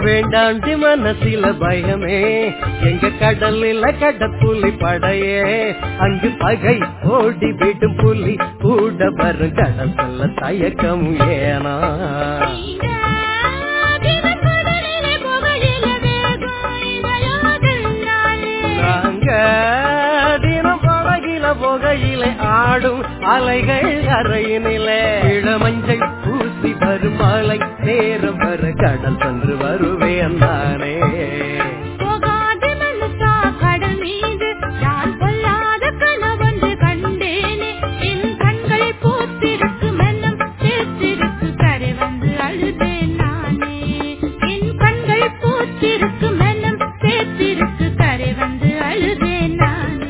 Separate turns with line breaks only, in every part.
வேண்டாண்டி மனசில பயமே எங்க கடலில கடப்புலி படையே அங்கு பகை ஓடி விடும் புலி கூட வரும் கடல் சொல்ல தயக்கம் ஏனா நாங்க தினம் படகில புகையில ஆடும் அலைகள் அறையினிலே இளமஞ்சள் பூசி வரும் மலை நேரம் வர கடல் சென்று வருவேன் நானே
போகாத மனுஷா கடல் மீது நான் கொல்லாத கனவொன்று கண்டேனே என் கண்களை பூத்திருக்கு மனம் சேர்த்திருக்கு கரை வந்து அழுதேன் நானே என் கண்கள் பூத்திருக்கு மனம் சேர்த்திருக்கு கரை வந்து அழுதேன் நானே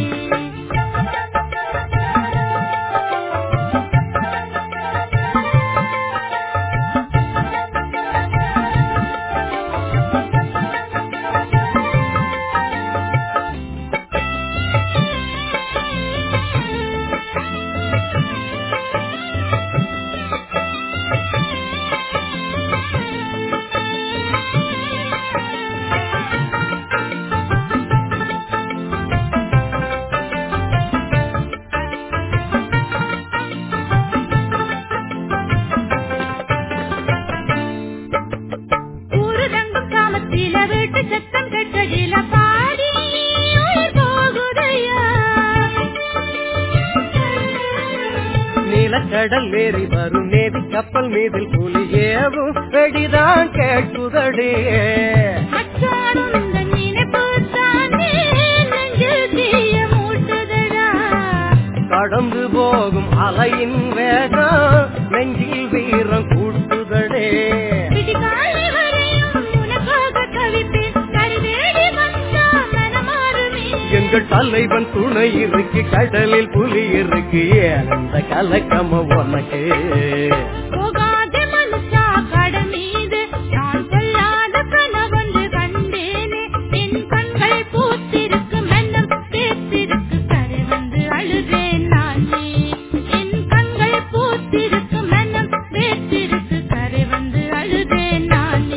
ஊருதங்கும் காமத்தில வீட்டு சத்தம் கேட்டதில பாடி உயிர் போகுதையா
நீலக்கடல் ஏறி வரும் நேவி கப்பல் மீதில் புலி ஏவும் வெடிதான் கேட்குதடே
மச்சானும் உந்தன் நினைப்பு தானே நெஞ்சில் தீய மூட்டுதடா
கடந்து போகும் அலையின் வேகம் நெஞ்சில் வீரம் கூட்டுதடே
விடிகாலை வரையும் உனக்காக தவிப்பேன் கருவேடி வந்தா மனமாறுமே
எங்கள் தலைவன் துணை இருக்கு கடலில் புலி இருக்கு ஏன் அந்த கலக்கம உனக்கு
போகாத மனுஷா கடல் மீது நான் சொல்லாத கனவொன்று கண்டேனே என் கண்கள் பூத்திருக்கு மன்னம் சேர்த்திருக்கு கரை வந்து அழுதேன் நானே என் கண்கள் பூத்திருக்கு மன்னம் சேர்த்திருக்கு கரை வந்து அழுதேன் நானே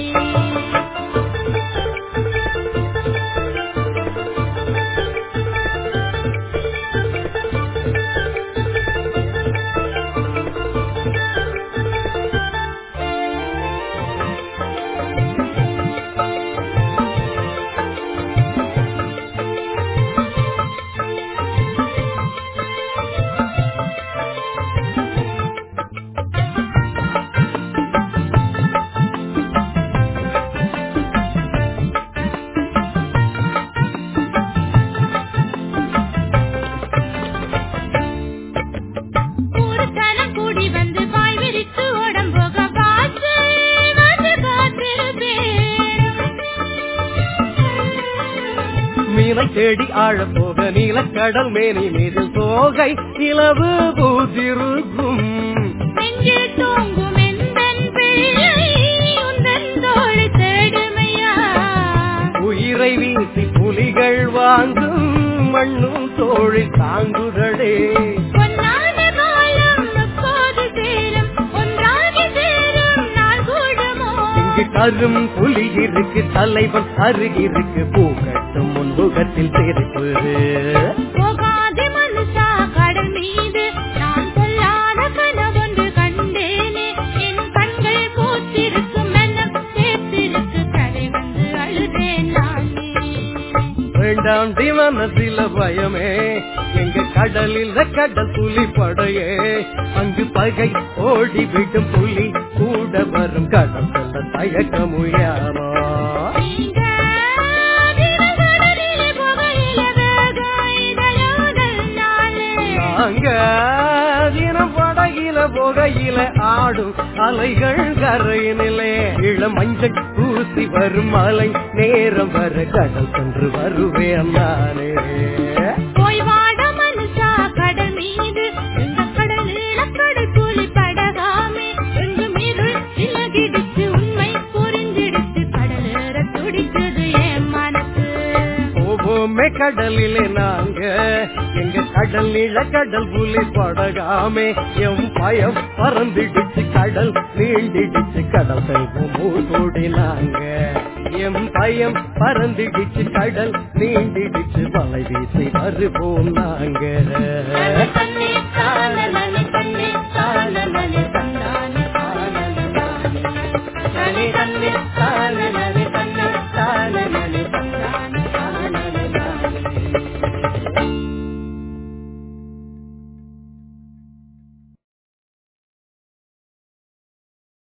ஊருத்தனம் கூடி வந்து வாய் விரித்து ஓடம் போக பார்த்து வந்து காத்திருப்பேன்
மீனை தேடி ஆழ போக நீலக்கடல் மேனி மீதில் தோகை இலவு பூத்திருக்கும்
நெஞ்சில் தூங்கும் எந்தன் பிள்ளை உந்தன் தோழி தேடுமையா
உயிரை வீசி புலிகள் வாங்கும் மண்ணும் தோழி தாங்குதடே
பொன்னான காலம் எப்போது சேரும் ஒன்றாகி சேரும் நாள் கூடுமோ
இங்கு கரும் புலி இருக்கு தலைவன் அருகிருக்கு பூக்கட்டும் முன்முகத்தில் சிரிப்பு
போகாத மனுஷா கடல் மீது நான் சொல்லாத கனவொன்று கண்டேனே என் கண்கள் பூத்திருக்கும் மனம் சேர்த்திருக்கு கரை வந்து அழுதேன் நானே
வேண்டாம் மனசில பயமே எங்க கடலில் கடல் புலி படையே அங்கு பகை ஓடி விடும் புலி கூட வரும் கடல் சொல்ல தயக்க முடியாமா
நீங்க தினகடலிலே புகையில வேக இதழோதல் நாளே.
நாங்க தினம் படகில புகையில ஆடும் அலைகள் கரையினிலே இளம் மஞ்சள் பூசி வரும் மலை நேரம் வர கடல் சென்று வருவேன் நானே
போய் வாட மனுஷா கடல் மீது இந்த கடல் இளக்கடல் கூலி படகாமே எங்கும் இருள் இலகிடுச்சு உண்மை புரிஞ்சிடுச்சு கடலேற துடிக்குது என் மனசு
போவோமே கடலிலே நாங்க எங்க கடல் நீள கடல் புலி படகாமே எம் பயம் பறந்துடுச்சு கடல் நீண்டிடுச்சு கடல் செல்வம் கூடினாங்க எம் பயம் பறந்துடுச்சு கடல் நீண்டிடுச்சு வலை வீசி வருவோம் நாங்க
தன்னை தான